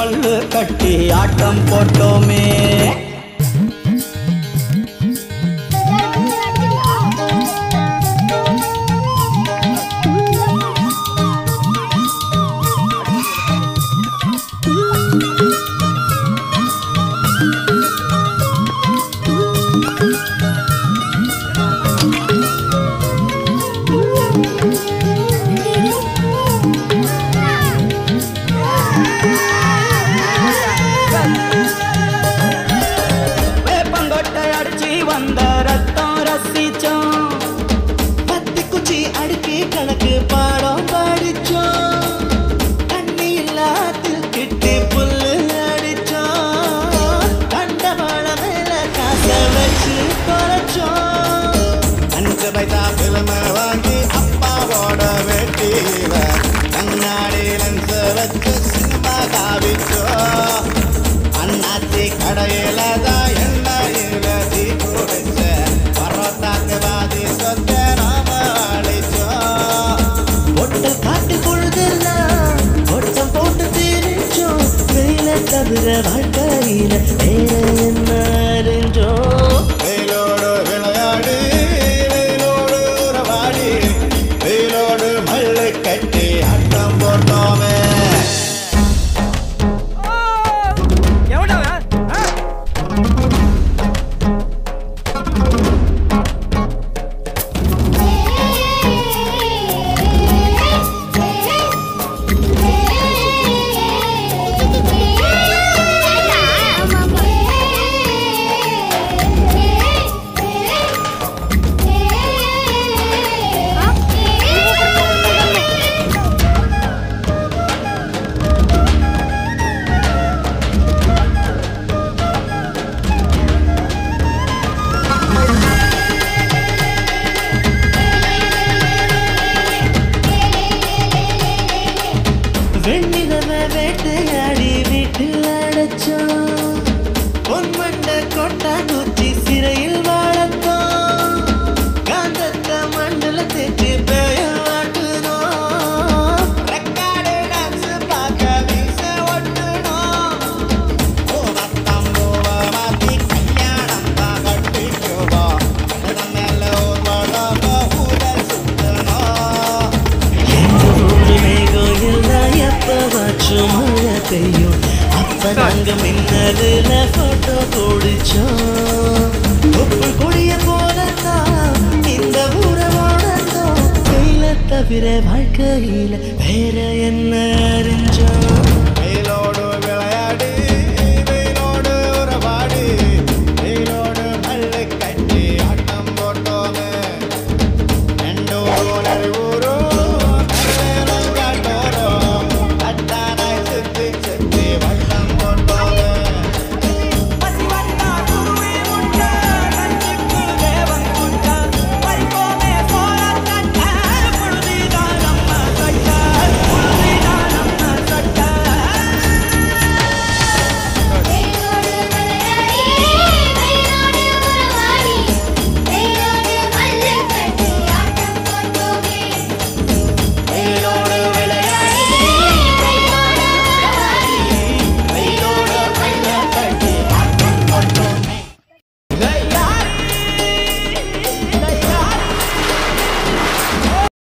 மல்லு கட்டி ஆட்டம் போட்டோமே வேப்பங்கொட்டை அடிச்சு வந்த ரத்தம் ரசிச்சோம் பத்தி குச்சி அடுக்கி கணக்கு பாடம் படிச்சோம் தண்ணி இல்லாத்தில் கிட்டி புல்லு அடிச்சோம் கண்டவாள மேல காச வச்சு குறைச்சோம் அஞ்சு பைசா பிலிம வாங்கி அப்பாவோட வெட்டியில கண்ணாடி லென்ஸ் வச்சு சினிமா காவிச்சோம் அண்ணாச்சி கடையில தான் எண்ணெயில தீ குடிச்ச பரோட்டாக்கு பாதி சொத்த நாம அழிச்சோம் பொட்டல் காட்டு பொழுதெல்லாம் பொட்டம் போட்டு திரிச்சோம் வெயில தவிர வாழ்க்கையில வேற என்ன அறிஞ்சோம் வெயிலோடு விளையாடி வெயிலோடு உறவாடி வெயிலோடு மல்லு கட்டி ஆட்டம் போட்டோமே வெண்ணிலவ வேட்டையாடி வீட்டில் அடைச்சோம் பொன்மண்ட கொட்டா குச்சி சிறையில் வாழத்தோம் காந்தத்த மண்டல தேச்சு பேய வாட்டுனோம் ரெக்கார்டு டான்ஸ் பார்க்க வீச ஒட்டுனோம் பூவத்தம் பூவ மாத்தி கல்யாணம் தான் கட்டிக்குவோம் அதன் மேல ஒரு வளர்ந்த ஊர சுத்தணும் ஊரு மேகம் எல்லாம் எப்பவாச்சும் மழை பெய்யும் அப்ப நாங்க மின்னதுல போட்டோ பிடிச்சோம் உப்பு கொடிய போலத்தான் இந்த ஊரை வாழ்ந்தோம் வெயில தவிர வாழ்க்கையில வேற என்ன அறிஞ்சோம்